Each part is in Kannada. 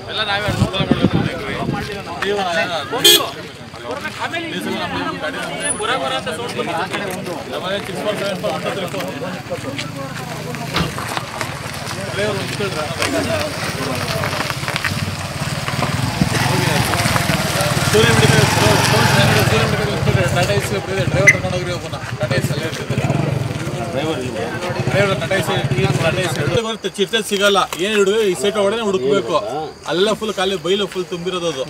ಎಲ್ಲ ನಾವೇ ಅನುಕೂಲ ಮಾಡ್ಬೇಕು ನೀವು ಡೀಸೆಲ್ ನಮ್ಮ ಗಾಡಿ ನಮ್ಮನೆ six four seven four one two three four driver ಒಂದು Surya medical Surya medical Tata ace driver ಕರ್ಕೊಂಡು ಹೋಗ್ರಿ ಒಬ್ಬನ ಟಾಟಾ ಎಸ್ ಅಲ್ಲೇ ಇರ್ತಿದ್ದಾರೆ driver Tata ace Tata ace ಬರುತ್ತೆ ಚಿರತೆ ಸಿಗಲ್ಲ ಏನ್ ಹಿಡಿದು ಈ ಸೈಟ್ ಒಳಗಡೆ ಹುಡುಕ್ಬೇಕು ಅಲ್ಲ ಫುಲ್ ಖಾಲಿ ಬೈಲು ಫುಲ್ ತುಂಬಿರೋದು ಅದು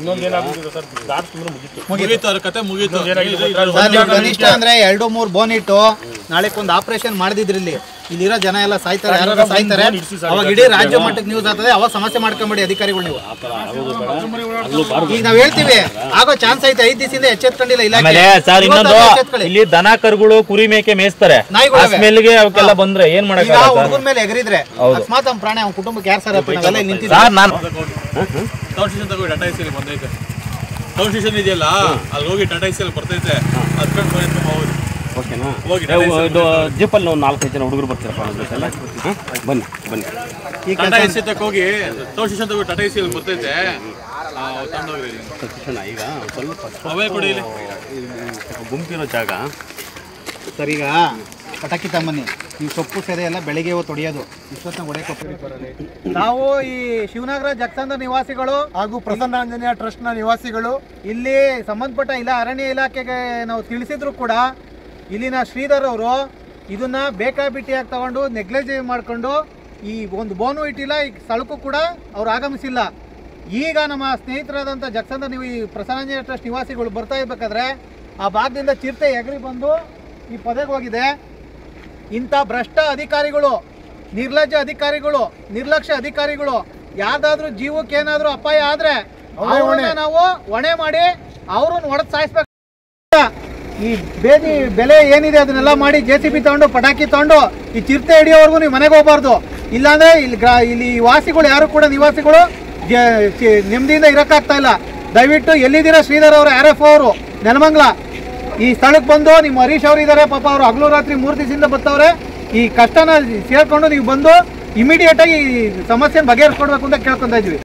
ಮುಗೀತು ಅವ್ರ ಕತೆ ಮುಗೀತು ಸರ್ ನೀವು ಕನಿಷ್ಠ ಅಂದ್ರೆ ಎರಡು ಮೂರು ಬೋನ್ ಇಟ್ಟು ನಾಳೆಕ್ ಒಂದು ಆಪರೇಷನ್ ಮಾಡಿದಿದ್ರಿ ಇಲ್ಲಿ ಇಲ್ಲಿರೋ ಜನ ಎಲ್ಲ ಸಾಯ್ತಾರೆ ಯಾರು ಸಾಯ್ತಾರೆ ಅವಾಗ ಇಡೀ ರಾಜ್ಯ ಮಟ್ಟಕ್ಕೆ ನ್ಯೂಸ್ ಆಗ್ತದೆ ಅವಾಗ ಸಮಸ್ಯೆ ಮಾಡ್ಕೊಂಬೇಡಿ ಅಧಿಕಾರಿಗಳು ನೀವು ಈಗ ನಾವ್ ಹೇಳ್ತೀವಿ ಆಗೋ ಚಾನ್ಸ್ ಐತೆ ಐದ್ ದಿವಸದಿಂದ ಎಚ್ಚೆತ್ಕೊಂಡಿಲ್ಲ ಇಲಾಖೆ ಆಮೇಲೆ ಸರ್ ಇನ್ನೊಂದು ಇವತ್ತಾದ್ರೂ ಎಚ್ಚೆತ್ಕೊಳ್ಳಿ. ಇಲ್ಲಿ ದನ ಕರುಗಳು ಕುರಿ ಮೇಕೆ ಮೇಯಿಸ್ತಾರೆ ನಾಯಿಗಳು ಆ ಸ್ಮೆಲ್ಗೆ ಅವಕ್ಕೆಲ್ಲ ಬಂದ್ರೆ ಏನ್ ಈಗ ಮಾಡಕ್ಕಾಗಲ್ಲ ಹುಡುಗನ ಮೇಲೆ ಎಗರಿದ್ರೆ ಅಕಸ್ಮಾತ್ ಅವ್ನ ಪ್ರಾಣಿ ಅವ್ನ ಕುಟುಂಬಕ್ಕೆ ಯಾರು ಸರ್ ನಾವೆಲ್ಲ ಇಲ್ಲಿ ನಿಂತಿದ್ದೀವಿ ಸರ್ ನಾನು ಟೌನ್ ಸ್ಟೇಷನ್ ತಗೋ ಟಾಟಾ ಎಸ್ ಬಂದೈತೆ ಟೌನ್ ಸ್ಟೇಷನ್ ಇದೆಯಲ್ಲ ಅಲ್ಲಿ ಹೋಗಿ ಟಾಟಾ ಎಸ್ ಬರ್ತೈತೆ ಅದ್ಕೊಂಡು ಬಂದು ಹೋಗಿ ಓಕೆನಾ ಹೋಗಿ ಏ, ಇದು ಜೀಪಲ್ಲಿ ಒಂದು ನಾಲ್ಕೈದು ಜನ ಹುಡುಗರು ಬರ್ತೀರಪ್ಪ ನಮ್ಮ ಜೊತೆ ಎಲ್ಲ ಹಾಂ ಬನ್ನಿ ಬನ್ನಿ ಈ ಟಾಟಾ ಎಸ್ ತಕ್ಕ ಹೋಗಿ ಟೌನ್ ಸ್ಟೇಷನ್ ತಗೋ ಟಾಟಾ ಎಸ್ ಬರ್ತೈತೆ ತಗೊಂಡೋಗ್ರಿ ತಕ್ಷಣ ಈಗ ಸ್ವಲ್ಪ ಮೊಬೈಲ್ ಕೊಡಿ ಇಲ್ಲಿ ಸ್ವಲ್ಪ ಗುಂಪಿರೋ ಜಾಗ ಸರ್ ಈಗ ಪಟಾಕಿ ತಮ್ಮನಿ ಈ ಸೊಪ್ಪು ಸೆರೆ ಎಲ್ಲ ಬೆಳಿಗ್ಗೆ ಹೊತ್ತು ಹೊಡೆಯೋದು ಇಷ್ಟೊತ್ತಿನ ಹೊಡೆಯಕ್ಕೆ ನಾವು ಈ ಶಿವನಗರ ಜಗಸಂದ್ರ ನಿವಾಸಿಗಳು ಹಾಗೂ ಪ್ರಸನ್ನಾಂಜನೇಯ ಟ್ರಸ್ಟ್ನ ನಿವಾಸಿಗಳು ಇಲ್ಲಿ ಸಂಬಂಧಪಟ್ಟ ಇಲ್ಲ ಅರಣ್ಯ ಇಲಾಖೆಗೆ ನಾವು ತಿಳಿಸಿದ್ರು ಕೂಡ ಇಲ್ಲಿನ ಶ್ರೀಧರ್ ಅವರು ಇದನ್ನ ಬೇಕಾಬಿಟ್ಟಿಯಾಗಿ ತಗೊಂಡು ನೆಗ್ಲೆಜ್ ಮಾಡ್ಕೊಂಡು ಈ ಒಂದು ಬೋನು ಇಟ್ಟಿಲ್ಲ ಈ ಸ್ಥಳಕ್ಕೂ ಕೂಡ ಅವ್ರು ಆಗಮಿಸಿಲ್ಲ ಈಗ ನಮ್ಮ ಸ್ನೇಹಿತರಾದಂಥ ಜಗಸಂದ್ರ ನೀವು ಈ ಪ್ರಸನ್ನಾಂಜನೇಯ ಟ್ರಸ್ಟ್ ನಿವಾಸಿಗಳು ಬರ್ತಾ ಇರ್ಬೇಕಾದ್ರೆ ಆ ಭಾಗದಿಂದ ಚಿರತೆ ಎಗರಿ ಬಂದು ಈ ಪದೆಗೆ ಹೋಗಿದೆ ಇಂಥ ಭ್ರಷ್ಟ ಅಧಿಕಾರಿಗಳು ನಿರ್ಲಜ್ಜ ಅಧಿಕಾರಿಗಳು ನಿರ್ಲಕ್ಷ್ಯ ಅಧಿಕಾರಿಗಳು ಯಾರ್ದಾದ್ರೂ ಜೀವಕ್ಕೆ ಏನಾದ್ರೂ ಅಪಾಯ ಆದ್ರೆ ಅವ್ರನ್ನ ನಾವು ಹೊಣೆ ಮಾಡಿ ಅವ್ರನ್ನ ಹೊಡೆದ್ ಸಾಯಿಸ್ಬೇಕು ಈ ಬೇದಿ ಬೆಲೆ ಏನಿದೆ ಅದನ್ನೆಲ್ಲ ಮಾಡಿ ಜೆ ಸಿ ಬಿ ತಗೊಂಡು ಪಟಾಕಿ ತಗೊಂಡು ಈ ಚಿರತೆ ಹಿಡಿಯೋವರೆಗೂ ನೀವು ಮನೆಗೆ ಹೋಗ್ಬಾರ್ದು ಇಲ್ಲಾಂದ್ರೆ ಇಲ್ಲಿ ಗ್ರಾ ಇಲ್ಲಿ ವಾಸಿಗಳು ಯಾರು ಕೂಡ ನಿವಾಸಿಗಳು ಜ- ಚಿ- ನೆಮ್ಮದಿಯಿಂದ ಇರಕ್ಕಾಗ್ತಾ ಇಲ್ಲ ದಯವಿಟ್ಟು ಎಲ್ಲಿದ್ದೀರಾ ಶ್ರೀಧರ್ ಅವರು ಆರ್ ಎಫ್ ಅವರು ನೆಲಮಂಗ್ಲ ಈ ಸ್ಥಳಕ್ಕೆ ಬಂದು ನಿಮ್ಮ ಹರೀಶ್ ಅವರು ಇದ್ದಾರೆ ಪಾಪ ಅವರು ಹಗಲು ರಾತ್ರಿ ಮೂರು ದಿವಸದಿಂದ ಬರ್ತಾವ್ರೆ ಈ ಕಷ್ಟನ ಸೇರ್ಕೊಂಡು ನೀವು ಬಂದು ಇಮಿಡಿಯೇಟ್ ಆಗಿ ಈ ಸಮಸ್ಯೆನ ಬಗೆಹರಿಸ್ಕೊಡ್ಬೇಕು ಅಂತ ಕೇಳ್ಕೊಂತ ಇದ್ವಿ